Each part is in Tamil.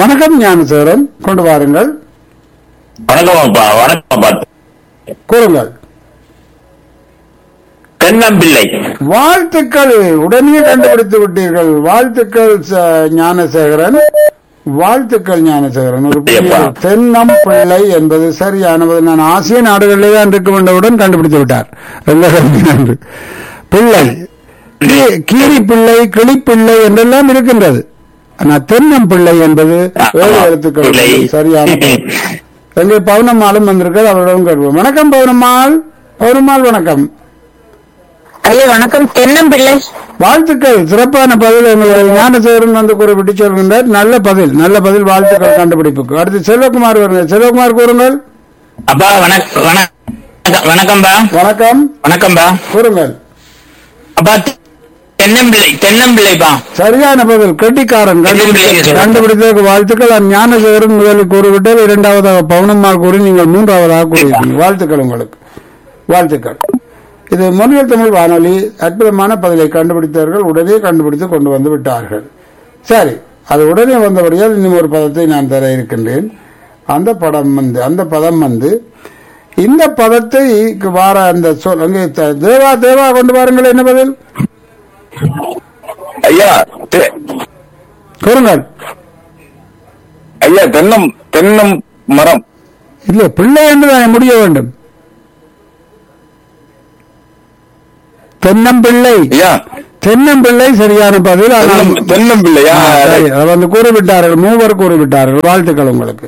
வணக்கம் ஞானசேகரன் கொண்டு வாருங்கள் வணக்கம் அப்பா வணக்கம் அப்பா கூறுங்கள் தென்னம்பிள்ளை வாழ்த்துக்கள் உடனே கண்டுபிடித்து விட்டீர்கள் வாழ்த்துக்கள் ச- ஞானசேகரன் வாழ்த்துக்கள் ஞானசேகரன் ஒரு புதிய ஐயப்பா. தென்னம் பிள்ளை என்பது சரியானது நான் ஆசிய நாடுகளிலே தான் இருக்கும் என்றவுடன் கண்டுபிடித்து விட்டார் எல்லாரும் நன்று. பிள்ளை கீ- கீரி பிள்ளை கிளிப்பிள்ளை என்றெல்லாம் இருக்கின்றது ஆனால் தென்னம் பிள்ளை என்பது ஏழு எழுத்துக்கள் பிள்ளை. சரியான பெயர். எங்கே பவுனம்மாளும் வந்திருக்கிறது அவரிடம் கேட்போம் வணக்கம் பவுனம்மாள் பவுனம்மாள் வணக்கம் ஐயா வணக்கம் தென்னம்பிள்ளை வாழ்த்துக்கள் சிறப்பான பதில் எங்களுடைய ஞானசேகரன் வந்து குறிப்பிட்டு சொல்கின்றார் நல்ல பதில் நல்ல பதில் வாழ்த்துக்கள் கண்டுபிடிப்புக்கு அடுத்து செல்வகுமார் வருங்க செல்வகுமார் கூறுங்கள் அப்பா வணக்கம் வணக்கம் வணக்கம்பா வணக்கம் வணக்கம்பா கூறுங்கள் அப்பா தென்னம்பிள்ளை தென்னம்பிள்ளைப்பா சரியான பதில் கெட்டிக்காரன் தென்னம்பிள்ளை கண்டுபிடித்த- சொல்லுங்க. கண்டுபிடித்ததற்கு வாழ்த்துக்கள் அந்த ஞானசேகரன் முதலில் கூறிவிட்டால் இரண்டாவதாக பவுனம்மாள் கூறி நீங்கள் மூன்றாவதாக கூறியிருக்கீங்க வாழ்த்துக்கள் உங்களுக்கு வாழ்த்துக்கள் இது மொழியல் தமிழ் வானொலி அற்புதமான பதிலை கண்டுபிடித்தவர்கள் உடனே கண்டுபிடித்து கொண்டு வந்து விட்டார்கள் சரி அது உடனே வந்தபடியால் இன்னும் ஒரு பதத்தை நான் தர இருக்கின்றேன் அந்த படம் வந்து அந்த பதம் வந்து இந்த பதத்தை வார அந்த சொல் அங்கே த- தேவா தேவா கொண்டு வாருங்கள் என்ன பதில் ஐயா தெ- கூறுங்கள் ஐயா தென்னம் தென்னம் மரம் இல்ல பிள்ளை என்று தான் முடிய வேண்டும் தென்னம்பிள்ளை ஐயா தென்னம்பிள்ளை சரியான பதில் ஆனால் தென்னம் தென்னம்பிள்ளையா ஆ, சரி, அதை வந்து கூறிவிட்டார்கள் மூவர் கூறிவிட்டார்கள் வாழ்த்துக்கள் உங்களுக்கு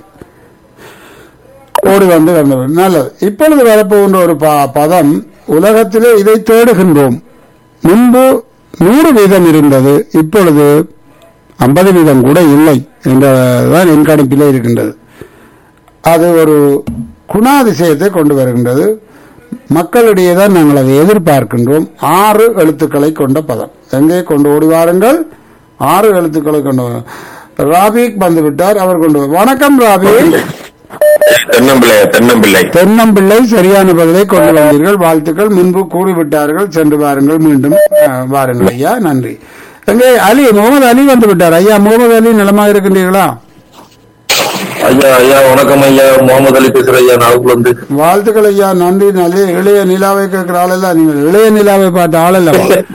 ஓடி வந்து வந்தவர் நல்லது இப்பொழுது வரப்போகின்ற ஒரு ப- பதம் உலகத்திலே இதை தேடுகின்றோம் முன்பு நூறு வீதம் இருந்தது இப்பொழுது ஐம்பது வீதம் கூட இல்லை என்றதான் என் கணிப்பிலே இருக்கின்றது அது ஒரு குணாதிசயத்தை கொண்டு வருகின்றது மக்களிடையே தான் நாங்கள் அதை எதிர்பார்க்கின்றோம் ஆறு எழுத்துக்களை கொண்ட பதம் எங்கே கொண்டு ஓடி வாருங்கள் ஆறு எழுத்துக்களை கொண்டு வா- ராபிக் வந்து விட்டார் அவர் கொண்டு வா- வணக்கம் ராபிக் தென்னம்பிள்ளை தென்னம்பிள்ளை தென்னம்பிள்ளை சரியான பதிலை கொண்டு வந்தீர்கள் வாழ்த்துக்கள் முன்பு கூறிவிட்டார்கள் சென்று வாருங்கள் மீண்டும் அஹ், வாருங்கள் ஐயா நன்றி எங்கே அலி முகமது அலி வந்து விட்டார் ஐயா முகமது அலி நலமாக இருக்கின்றீர்களா ஐயா ஐயா வணக்கம் ஐயா முகமது அலி பேசுற ஐயா நாகூர்ல இருந்து வாழ்த்துக்கள் ஐயா நன்றி நல்ல இளைய நிலாவை கேட்கிற ஆளல்ல நீங்கள் இளைய நிலாவை பார்த்த ஆளல்ல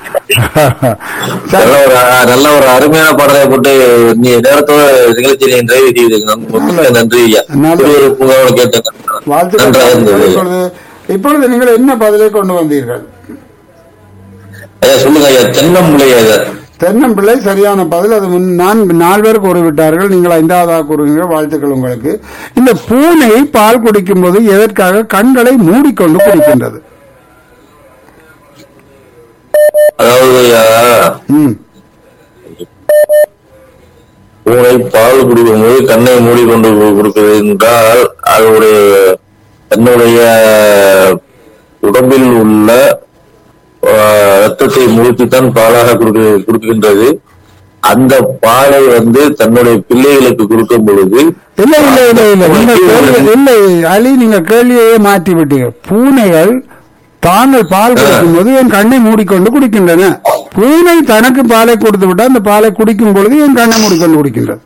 நல்ல ஒரு நல்ல ஒரு அருமையான பாடலை போட்டு நீ நேரத்தோட நிகழ்ச்சி நீ நிறைவு செய்தீங்க மிக்க நன்றி ஐயா நல்லது. இப்படி ஒரு புகாரோட கேட்டேன் வாழ்த்துக்கள் நன்றாக இருந்தது இப்பொழுது இப்பொழுது நீங்கள் என்ன பதிலை கொண்டு வந்தீர்கள் ஐயா சொல்லுங்க ஐயா தென்னம்பிள்ளை ஐயா தென்னம்பிள்ளை சரியான பதில் அது முன் நான் நால்வர் கூறிவிட்டார்கள் நீங்கள் ஐந்தாவதாக கூறுவீர்கள் வாழ்த்துக்கள் உங்களுக்கு இந்த பூனை பால் குடிக்கும் போது எதற்காக கண்களை மூடிக்கொண்டு குடிக்கின்றது அதாவது ஐயா ம் பூனை பால் குடிக்கும் போது கண்ணை மூடிக்கொண்டு கு- கொடுக்கிறது என்றால் அதனுடைய தன்னுடைய உடம்பில் உள்ள ஆஹ், ரத்தத்தை முழுக்கித்தான் பாலாக கொடுக்க- கொடுக்கின்றது அந்த பாலை வந்து தன்னுடைய பிள்ளைகளுக்கு கொடுக்கும் பொழுது இல்ல இல்ல இல்ல இல்ல நீங்க கேள்வி இல்லை அலி நீங்க கேள்வியையே மாற்றி விட்டீர்கள் பூனைகள் தாங்கள் பால் குடிக்கும் போது என் கண்ணை மூடிக்கொண்டு குடிக்கின்றன பூனை தனக்கு பாலை கொடுத்து விட்டு அந்த பாலை குடிக்கும் பொழுது என் கண்ணை மூடிக்கொண்டு குடிக்கின்றது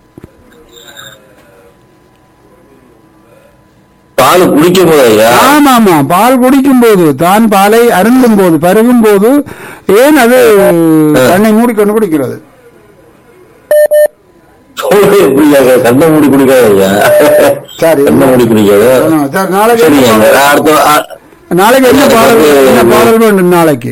பால் குடிக்கும் போது ஐயா ஆமா ஆமா பால் குடிக்கும் போது தான் பாலை அருந்தும் போது பருகும் போது ஏன் அது கண்ணை மூடிக்கொண்டு குடிக்கிறது சோழே குடிக்காத கண்ணை மூடி குடிக்காத ஐயா சரி. கண்ணை மூடி குடிக்காத சரி, நாளைக்கு சரிங்க என்ன பாடல்? அடுத்த ஆ, நாளைக்கு என்ன பாடல் என்ன பாடல் வேண்டும் நாளைக்கு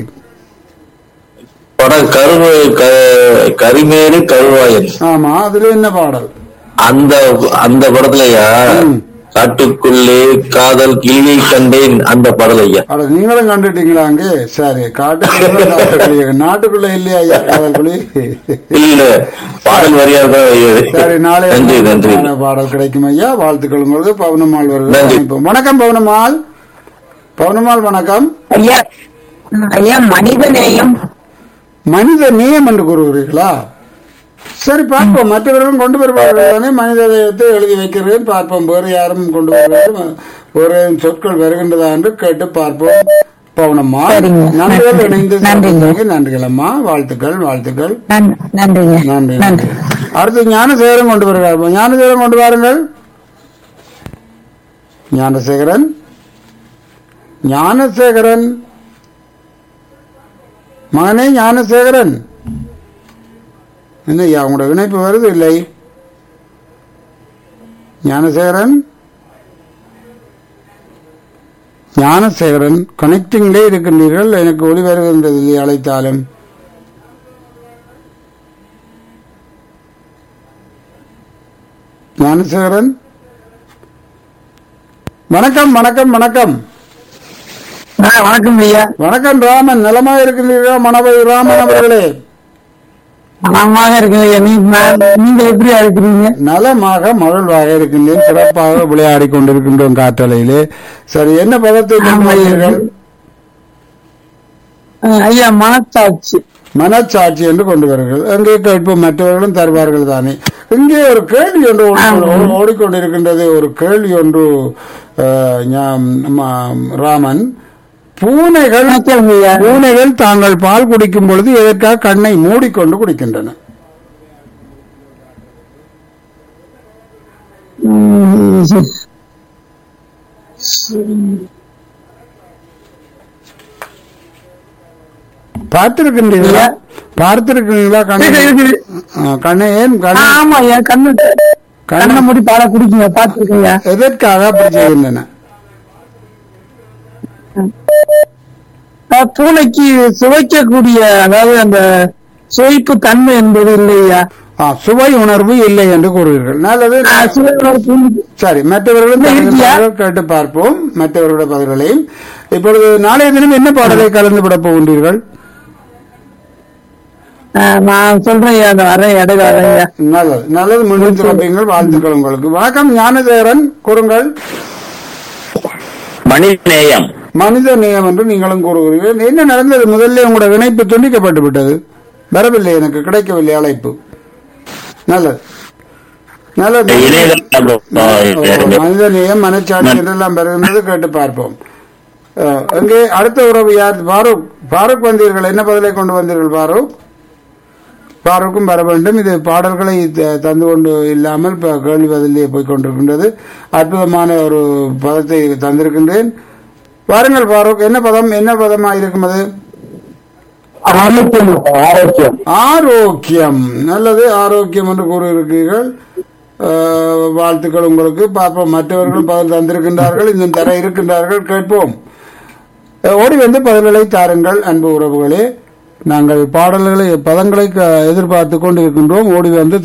படம் கருவு க- கரிமேடு கருவாயன் ஆமா அதுல என்ன பாடல் அந்த அந்த படத்துல ஐயா ம். காட்டுக்குள்ளே காதல் கிளியை கண்டேன் அந்த படம் ஐயா அட நீங்களும் கண்டுட்டீங்களா அங்கே சரி காட்டுக்குள்ள காதல்குழி. நாட்டுக்குள்ள இல்லையா ஐயா காதல்குழி இல்ல பாடல் வரியா தான் ஐயா. சரி நாளை நன்றி நன்றி நல்ல பாடல் கிடைக்கும் ஐயா வாழ்த்துக்கள் உங்களுக்கு பவுனம்மாள் நன்றி. வருகிறது வணக்கம் பவுனம்மாள் பவுனம்மாள் வணக்கம் ஐயா ஐயா மனித நேயம் மனித நேயம் என்று கூறுகிறீர்களா சரி பார்ப்போம் மற்றவர்களும் கொண்டு வருவார்கள் தானே மனித நேயத்தை எழுதி வைக்கிறேன் பார்ப்போம் வேறு யாரும் கொண்டு வருவார்கள் வேறு சொற்கள் வருகின்றதா என்று கேட்டு பார்ப்போம் பவுனம்மா சரிங்க. நன்றிகள் இணைந்து நன்றிங்க. நன்றிகள் அம்மா வாழ்த்துக்கள் வாழ்த்துக்கள் நன்- நன்றிங்க நன்றி நன்றி நன்றி அடுத்து ஞானசேகரன் கொண்டு வருகிறார் ஞானசேகரன் கொண்டு வாருங்கள் ஞானசேகரன் ஞானசேகரன் மகனே ஞானசேகரன் என்ன உங்களோட இணைப்பு வருது இல்லை ஞானசேகரன் ஞானசேகரன் கனெக்டிங்லே இருக்கின்றீர்கள் எனக்கு ஒளி வருகின்றது இல்லை அழைத்தாலும் ஞானசேகரன் வணக்கம் வணக்கம் வணக்கம் வணக்கம் ஐயா வணக்கம் ராமன் நலமா இருக்கின்றீர்களா மணவை ராமன் அவர்களே நலமாக இருக்கு ஐயா நீங்க எப்படியா இருக்கிறீங்க நலமாக மகிழ்வாக இருக்கின்றேன் சிறப்பாக விளையாடி கொண்டிருக்கின்றோம் காற்றலையிலே சரி என்ன பதத்தை கொண்டு வந்தீர்கள் ஐயா மனத்தாச்சு மனச்சாட்சி என்று கொண்டு வருகிறது அங்கே கேட்போம் மற்றவர்களும் தருவார்கள் தானே இங்கே ஒரு கேள்வி ஒன்று ஓடி- ஓடி- ஓடிக்கொண்டிருக்கின்றது ஒரு கேள்வி ஒன்று அஹ், ஞா- ம- ராமன் பூனைகள் ஐயா பூனைகள் தாங்கள் பால் குடிக்கும் பொழுது எதற்காக கண்ணை மூடிக்கொண்டு குடிக்கின்றன பார்த்திருக்கின்றீர்களா பார்த்திருக்கிறீங்களா கண்ணை இருக்குது. ஆ, கண்ணை ஏன் கண்ணை ஆமா ஐயா கண்ணு கண்ணை மூடி பால குடிக்கீங்க பாத்துருக்கீங்க எதற்காக அப்படி செய்கின்றன பூனைக்கு சுவைக்கக்கூடிய அதாவது அந்த சுவைப்பு தன்மை என்பது இல்லையா ஆ, சுவை உணர்வு இல்லை என்று கூறுவீர்கள் நல்லது சுவை உணர்வு சரி மற்றவர்களும் இல்ல, இருக்கியா? தங்கள் கேட்டு பார்ப்போம் மற்றவர்களுடைய பதில்களையும் இப்பொழுது நாளைய தினம் என்ன பாடலை கலந்து விட போகின்றீர்கள் ஆஹ் நான் சொல்றேன் ஐயா அந்த வரேன் இடையில வரேன் ஐயா நல்லது நல்லது மீண்டும் சிறப்பீங்கள் வாழ்த்துக்கள் உங்களுக்கு வணக்கம் ஞானதேவரன் கூறுங்கள் மணிநேயம் மனித நேயம் என்று நீங்களும் கூறுகிறீர்கள் என்ன நடந்தது முதல்ல உங்களோட இணைப்பு துண்டிக்கப்பட்டு விட்டது வரவில்லை எனக்கு கிடைக்கவில்லை அழைப்பு நல்லது நல்லது இணையதளம் மனித நேயம் மனச்சாட்சி என்றெல்லாம் பெறுகின்றது கேட்டு பார்ப்போம் அஹ், அங்கே அடுத்த உறவு யார் ஃபாரூக் ஃபாரூக் வந்தீர்கள் என்ன பதிலை கொண்டு வந்தீர்கள் ஃபாரூக் ஃபாரூக்கும் வர வேண்டும் இது பாடல்களை த- தந்து கொண்டு இல்லாமல் இப்ப கேள்வி பதிலே போய் கொண்டிருக்கின்றது அற்புதமான ஒரு பதத்தை தந்திருக்கின்றேன் வாருங்கள் ஃபாரூக் என்ன பதம் என்ன பதமா இருக்கும் அது ஆரோக்கியம் ஆரோக்கியம் ஆரோக்கியம் நல்லது ஆரோக்கியம் என்று கூறியிருக்கிறீர்கள் அஹ், வாழ்த்துக்கள் உங்களுக்கு பார்ப்போம் மற்றவர்கள் பதில் தந்திருக்கின்றார்கள் இன்னும் தர இருக்கின்றார்கள் கேட்போம் அஹ், ஓடி வந்து பதில்களை தாருங்கள் அன்பு உறவுகளே நாங்கள் பாடல்களை பதங்களை க- எதிர்பார்த்து கொண்டிருக்கின்றோம் ஓடி வந்து